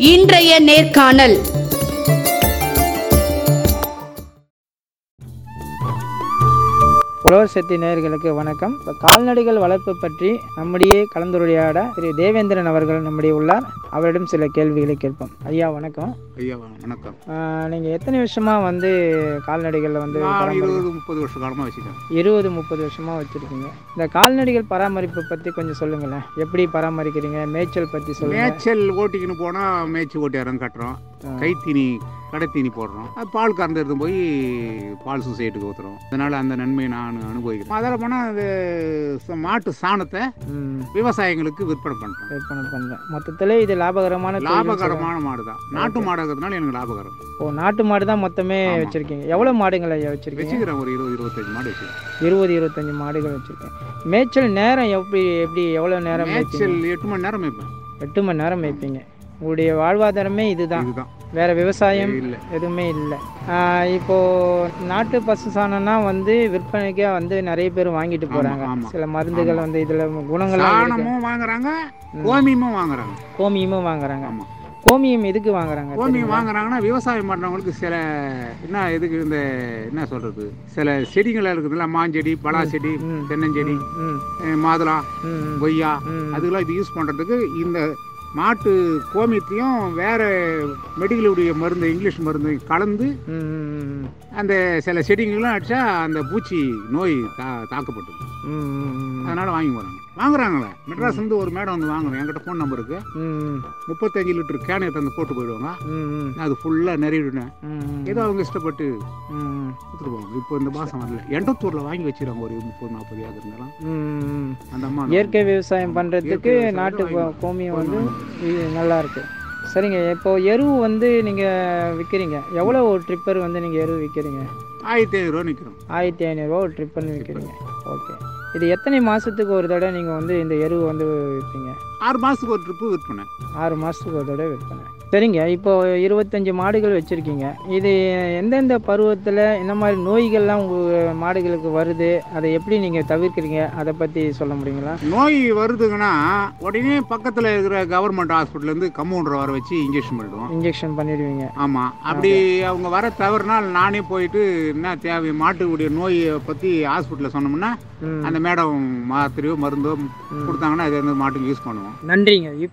இன்றைய நேர்காணல் உழவர் சக்தி நேயர்களுக்கு வணக்கம் இப்போ கால்நடைகள் வளர்ப்பு பற்றி நம்முடைய கலந்துரையாட திரு தேவேந்திரன் அவர்கள் நம்முடைய உள்ளார் அவரிடம் சில கேள்விகளை கேட்போம் ஐயா வணக்கம் ஐயா வணக்கம் நீங்கள் எத்தனை வருஷமாக வந்து கால்நடைகளில் வந்து நான் பராமரி இருபது முப்பது வருஷ காலமாக வச்சுக்கேன் இருபது முப்பது வருஷமாக வச்சுருக்கீங்க இந்த கால்நடைகள் பராமரிப்பு பற்றி கொஞ்சம் சொல்லுங்களேன் எப்படி பராமரிக்கிறீங்க மேய்ச்சல் பற்றி சொல்லுங்கள் மேய்ச்சல் ஓட்டிக்கின்னு போனால் மேய்ச்சி ஓட்டியாரம் கட்டுறோம் கைத்தீனி கடைத்தீனி போடுறோம் அது பால் கறந்து எடுத்து போய் பால் சொசைட்டிக்கு ஊற்றுறோம் அதனால் அந்த நன்மையை நான் அனுபவிக்கிறேன் அதில் போனால் அது ச- மாட்டு சாணத்தை ம் விவசாயிகளுக்கு விற்பனை பண்ணுறோம் விற்பனை பண்ணுறேன் மொத்தத்தில் இது லாபகரமான தொழில்னு சொல்லலாம். லாபகரமான மாடு தான் நாட்டு மாடு இருக்கிறதுனால எனக்கு லாபகரம் ஓ நாட்டு மாடு தான் மொத்தமே ஆமா. வச்சுருக்கீங்க எவ்வளோ மாடுங்கள் ஐயா வச்சுருக்கீங்க வச்சுக்கிறேன் ஒரு இருபது இருபத்தஞ்சு மாடு வச்சுக்கிறேன் இருபது இருபத்தஞ்சு மாடுகள் வச்சுருக்கேன் மேய்ச்சல் நேரம் எப்படி எப்படி எவ்வளோ நேரம் மேய்ப்பீங்க மேய்ச்சல் எட்டு மணி நேரம் மேய்ப்பேன் எட்டு மணி நேரம் மேய்ப்பீங்க உங்களுடைய வாழ்வாதாரமே இதுதான் இதுதான் வேற விவசாயம் இல்லை எதுவுமே இல்லை இப்போ நாட்டு பசு சாணம்னா வந்து விற்பனைக்கே வந்து நிறைய பேர் வாங்கிட்டு ஆமா, போறாங்க ஆமா. சில மருந்துகள் வந்து இதுல குணங்கள்லாம் இருக்கு சாணமும் வாங்குறாங்க கோமியமும் வாங்குறாங்க கோமியமும் வாங்குறாங்க ஆமா. கோமியம் எதுக்கு வாங்குறாங்க கோமியம் தெரியுங்களா? வாங்குறாங்கன்னா விவசாயம் பண்ணுறவங்களுக்கு சில என்ன இதுக்கு இந்த என்ன சொல்றது சில செடிகள் இருக்குதுல்ல மாஞ்செடி பலா செடி ம். தென்னஞ்செடி ம் அஹ் மாதுளம் ம், ம், கொய்யா ம். அதுக்கெல்லாம் இது யூஸ் பண்ணுறதுக்கு இந்த மாட்டு கோமியத்தையும் வேற மெடிக்கலுடைய மருந்து இங்கிலீஷ் மருந்து கலந்து ம், ம், ம், அந்த சில செடிங்கெல்லாம் அடிச்சா அந்த பூச்சி நோய் தா தாக்கப்பட்டது ம், ம், ம், அதனால வாங்கி போகிறாங்க வாங்குறாங்களே மெட்ராஸ் வந்து ஒரு மேடம் வந்து வாங்குறோம் என்கிட்ட ஃபோன் நம்பர் இருக்கு ம், முப்பத்தஞ்சு லிட்டர் கேனை தந்து போட்டு போயிடுவாங்க ம், ம், நான் அது ஃபுல்லாக நிறையிடுனேன் ம், ஏதோ அவங்க இஷ்டப்பட்டு ம், கொடுத்துருவாங்க இப்போ இந்த மாதம் வரல எண்டத்தூரில் வாங்கி வச்சிருக்காங்க ஒரு முப்பது நாற்பது ஏக்கர் நிலம் ம். அந்த அம்மா இயற்கை விவசாயம் பண்றதுக்கு இயற்கை விவசாயம் நாட்டு வாங்கி- கோ- கோமியம் வந்து இது நல்லா இருக்கு சரிங்க இப்போ எரு வந்து நீங்க விற்கிறீங்க எவ்வளோ ஒரு ட்ரிப்பர் வந்து நீங்க எரு விற்கிறீங்க ஆயிரத்தி ஐநூறுரூவா நிற்கிறோம் ஆயிரத்தி ஐநூறுரூவா ஒரு ட்ரிப்பர்னு விற்கிறீங்க ஓகே இது எத்தனை மாசத்துக்கு ஒரு தடவை நீங்க வந்து இந்த எரு வந்து விற்பீங்க ஆறு மாதத்துக்கு ஒரு ட்ரிப்பு விற்பனை ஆறு மாதத்துக்கு ஒரு தடவை விற்பனை சரிங்க இப்போ இருபத்தஞ்சி மாடுகள் வச்சுருக்கீங்க இது எந்தெந்த பருவத்தில் இந்த மாதிரி நோய்கள்லாம் உங்கள் மாடுகளுக்கு வருது அதை எப்படி நீங்கள் தவிர்க்கிறீங்க அதை பற்றி சொல்ல முடியுங்களா நோய் வருதுங்கன்னா உடனே பக்கத்தில் இருக்கிற கவர்மெண்ட் ஹாஸ்பிட்டல்லேருந்து கம்பவுண்டரை வர வச்சு இன்ஜெக்ஷன் பண்ணிடுவோம் இன்ஜெக்ஷன் பண்ணிடுவீங்க ஆமாம் அப்படி அவங்க வர தவறுனால் நானே போயிட்டு என்ன தேவை மாட்டுடைய நோயை பற்றி ஹாஸ்பிட்டலில் சொன்னோம்னா ம். அந்த மேடம் மாத்திரையோ மருந்தோ கொடுத்தாங்கன்னா அது வந்து மாட்டுக்கு யூஸ் பண்ணுவோம் நன்றிங்க